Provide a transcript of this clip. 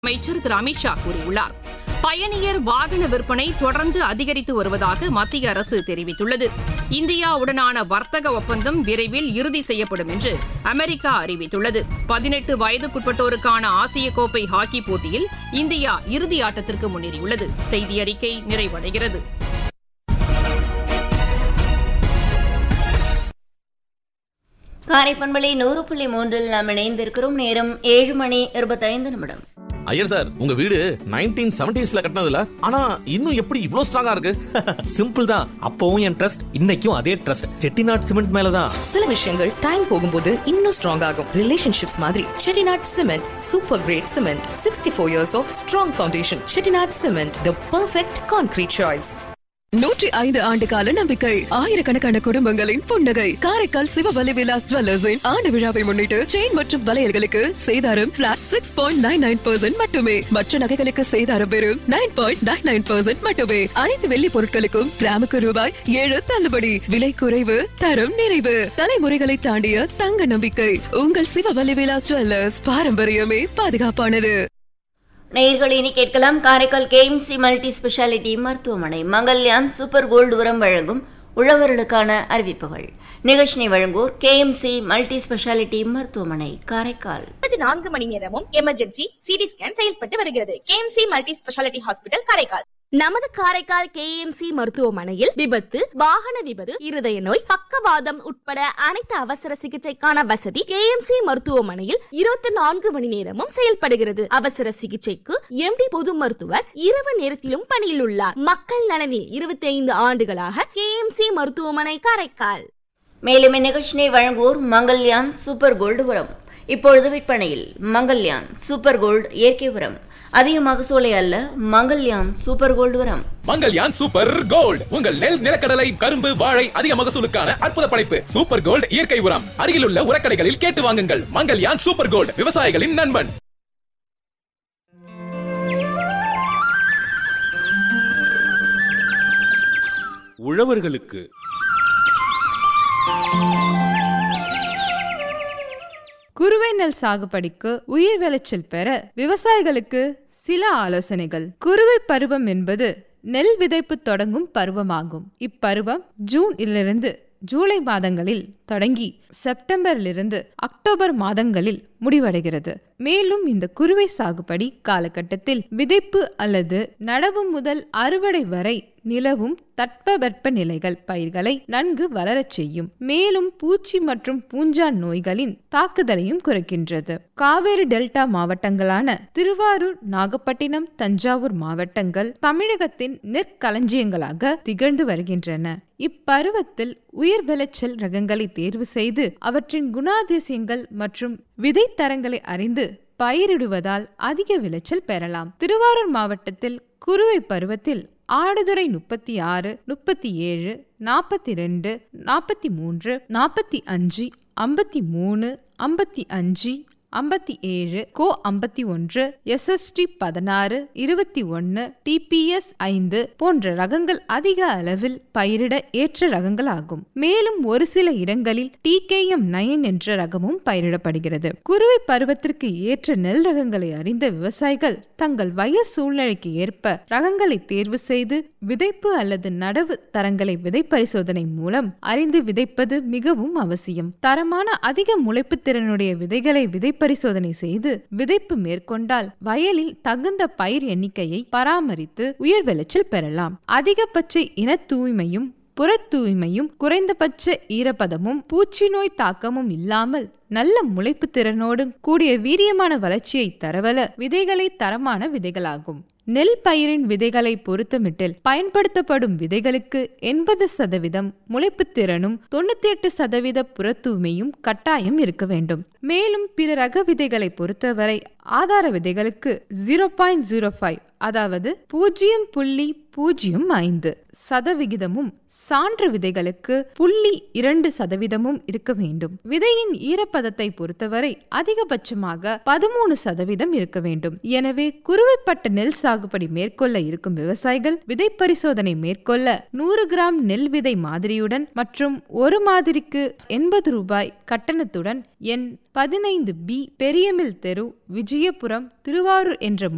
அமைச்சர் திரு அமித்ஷா கூறியுள்ளார் பயணியர் வாகன விற்பனை தொடர்ந்து அதிகரித்து வருவதாக மத்திய அரசு தெரிவித்துள்ளது இந்தியாவுடனான வர்த்தக ஒப்பந்தம் விரைவில் இறுதி செய்யப்படும் என்று அமெரிக்கா அறிவித்துள்ளது பதினெட்டு வயதுக்குட்பட்டோருக்கான ஆசிய கோப்பை ஹாக்கி போட்டியில் இந்தியா இறுதி ஆட்டத்திற்கு முன்னேறியுள்ளது செய்தி அறிக்கை நிறைவடைகிறது காரைப்பண்பளை நூறு புள்ளி மூன்றில் நாம் இணைந்திருக்கிறோம் நேரம் ஏழு மணி இருபத்தைந்து நிமிடம் ஐயர் சார் உங்க வீடு நைன்டீன் செவன்டிஸ்ல கட்டினதுல ஆனா இன்னும் எப்படி இவ்ளோ ஸ்ட்ராங்கா இருக்கு சிம்பிள் தான் அப்பவும் என் ட்ரஸ்ட் இன்னைக்கும் அதே ட்ரஸ்ட் செட்டிநாட் சிமெண்ட் மேலதான் சில விஷயங்கள் டைம் போகும்போது இன்னும் ஸ்ட்ராங் ஆகும் ரிலேஷன்ஷிப்ஸ் மாதிரி Chettinad cement super great cement sixty four years of strong foundation Chettinad cement the perfect concrete choice நூற்றி ஐந்து ஆண்டு கால நம்பிக்கை ஆயிரக்கணக்கான குடும்பங்களின் புன்னகை காரைக்கால் சிவவலி விலாஸ் ஜுவல்லர்ஸின் ஆண்டு விழாவை முன்னிட்டு செயின் மற்றும் வளையல்களுக்கு சேதாரம் flat six point nine nine percent மட்டுமே மற்ற நகைகளுக்கு சேதாரம் வெறும் nine point nine nine percent மட்டுமே அனைத்து வெள்ளி பொருட்களுக்கும் கிராமுக்கு ரூபாய் ஏழு தள்ளுபடி விலை குறைவு தரம் நிறைவு தலைமுறைகளை தாண்டிய தங்க நம்பிக்கை உங்கள் சிவவலி விலாஸ் ஜுவல்லர்ஸ் பாரம்பரியமே பாதுகாப்பானது நேயர்கள் இனி கேட்கலாம் காரைக்கால் கேஎம்சி மல்டி ஸ்பெஷாலிட்டி மருத்துவமனை மங்கல்யான் சூப்பர் கோல்டு உரம் வழங்கும் உழவர்களுக்கான அறிவிப்புகள் நிகழ்ச்சினை வழங்குவோர் கேஎம்சி மல்டி ஸ்பெஷாலிட்டி மருத்துவமனை காரைக்கால் இருபத்தி நான்கு மணி நேரமும் எமர்ஜென்சி சிடி ஸ்கேன் செயல்பட்டு வருகிறது KMC multi speciality hospital Karaikal நமது காரைக்கால் கேஎம்சி மருத்துவமனையில் விபத்து வாகன விபத்து இருதய நோய் பக்கவாதம் உட்பட அனைத்து அவசர சிகிச்சைக்கான வசதி கேஎம்சி மருத்துவமனையில் இருபத்தி நான்கு மணி நேரமும் செயல்படுகிறது அவசர சிகிச்சைக்கு எம்டி பொது மருத்துவர் இரவு நேரத்திலும் பணியில் உள்ளார் மக்கள் நலனில் இருபத்தி ஐந்து ஆண்டுகளாக கேஎம்சி மருத்துவமனை காரைக்கால் மேலும் இந்நிகழ்ச்சினை வழங்குவோர் மங்கல்யான் சூப்பர் கோல்டு உரம் இப்பொழுது விற்பனையில் மங்கல்யான் சூப்பர் கோல்டு இயற்கை உரம் அதிக மகசூலை அல்ல மங்கல்யான் சூப்பர் கோல்டு உரம் மங்கல்யான் சூப்பர் கோல்ட் உங்கள் நெல் நிலக்கடலை கரும்பு வாழை அதிக மகசூலுக்கான அற்புத படைப்பு சூப்பர் கோல்ட் இயற்கை உரம் அருகிலுள்ள உரக்கடைகளில் கேட்டு வாங்குங்கள் மங்கல்யான் சூப்பர் கோல்ட் விவசாயிகளின் நண்பன் உழவர்களுக்கு குறுவை நெல் சாகுபடிக்கு உயிர் விளைச்சல் பெற விவசாயிகளுக்கு சில ஆலோசனைகள் குறுவை பருவம் என்பது நெல் விதைப்பு தொடங்கும் பருவமாகும் இப்பருவம் ஜூனிலிருந்து ஜூலை மாதங்களில் தொடங்கி செப்டம்பரிலிருந்து அக்டோபர் மாதங்களில் முடிவடைகிறது மேலும் இந்த குறுவை சாகுபடி காலகட்டத்தில் விதைப்பு அல்லது நடவு முதல் அறுவடை வரை நிலவும் தட்பவெப்ப நிலைகள் பயிர்களை நன்கு வளரச் செய்யும் மேலும் பூச்சி மற்றும் பூஞ்சான் நோய்களின் தாக்குதலையும் குறைக்கின்றது காவேரி டெல்டா மாவட்டங்களான திருவாரூர் நாகப்பட்டினம் தஞ்சாவூர் மாவட்டங்கள் தமிழகத்தின் நெற்களஞ்சியங்களாக திகழ்ந்து வருகின்றன இப்பருவத்தில் உயர் விளைச்சல் ரகங்களை தேர்வு செய்து அவற்றின் குணாதிசயங்கள் மற்றும் விதை தரங்களை அறிந்து பயிரிடுவதால் அதிக விளைச்சல் பெறலாம் திருவாரூர் மாவட்டத்தில் குறுவை பருவத்தில் ஆடுதுறை முப்பத்தி ஆறு முப்பத்தி ஏழு நாற்பத்தி ரெண்டு நாற்பத்தி மூன்று நாற்பத்தி அஞ்சு ஐம்பத்தி மூணு ஐம்பத்தி அஞ்சு ஐம்பத்தி ஏழு கோ ஐம்பத்தி ஒன்று எஸ்எஸ்டி பதினாறு இருபத்தி ஒன்று டிபிஎஸ் ஐந்து போன்ற ரகங்கள் அதிக அளவில் பயிரிட ஏற்ற ரகங்கள் ஆகும் மேலும் ஒரு சில இடங்களில் டிகேஎம் நயன் என்ற ரகமும் பயிரிடப்படுகிறது குறுவை பருவத்திற்கு ஏற்ற நெல் ரகங்களை அறிந்த விவசாயிகள் தங்கள் வயல் சூழ்நிலைக்கு ஏற்ப ரகங்களை தேர்வு செய்து விதைப்பு அல்லது நடவு தரங்களை விதை பரிசோதனை மூலம் அறிந்து விதைப்பது மிகவும் அவசியம் தரமான அதிக முளைப்பு திறனுடைய விதைகளை விதை பரிசோதனை செய்து விதைப்பு மேற்கொண்டால் வயலில் தகுந்த பயிர் எண்ணிக்கையை பராமரித்து உயர் விளைச்சல் பெறலாம் அதிகபட்ச இன தூய்மையும் புற தூய்மையும் குறைந்தபட்ச ஈரப்பதமும் பூச்சி நோய் தாக்கமும் இல்லாமல் நல்ல முளைப்பு திறனோடும் கூடிய வீரியமான வளர்ச்சியை தரவல விதைகளை தரமான விதைகளாகும் நெல் பயிரின் விதைகளை பொறுத்தமிட்டில் பயன்படுத்தப்படும் விதைகளுக்கு எண்பது சதவீதம் முளைப்பு திறனும் தொண்ணூத்தி எட்டு சதவீத புறத்தூய்மையும் கட்டாயம் இருக்க வேண்டும் மேலும் பிற ரக விதைகளை பொறுத்தவரை ஆதார விதைகளுக்கு ஜீரோ பாயிண்ட் ஜீரோ ஃபைவ் அதாவது பூஜ்ஜியம் புள்ளி பூஜ்ஜியம் ஐந்து சதவிகிதமும் சான்று விதைகளுக்கு புள்ளி இரண்டு சதவீதமும் இருக்க வேண்டும் விதையின் ஈரப்பதத்தை பொறுத்தவரை அதிகபட்சமாக பதிமூணு சதவீதம் இருக்க வேண்டும் எனவே குறுவைப்பட்ட நெல் சாகுபடி மேற்கொள்ள இருக்கும் விவசாயிகள் விதை பரிசோதனை மேற்கொள்ள நூறு கிராம் நெல் விதை மாதிரியுடன் மற்றும் ஒரு மாதிரிக்கு எண்பது ரூபாய் கட்டணத்துடன் எண் பதினைந்து பி பெரியமில் தெரு விஜயபுரம் திருவாரூர் என்ற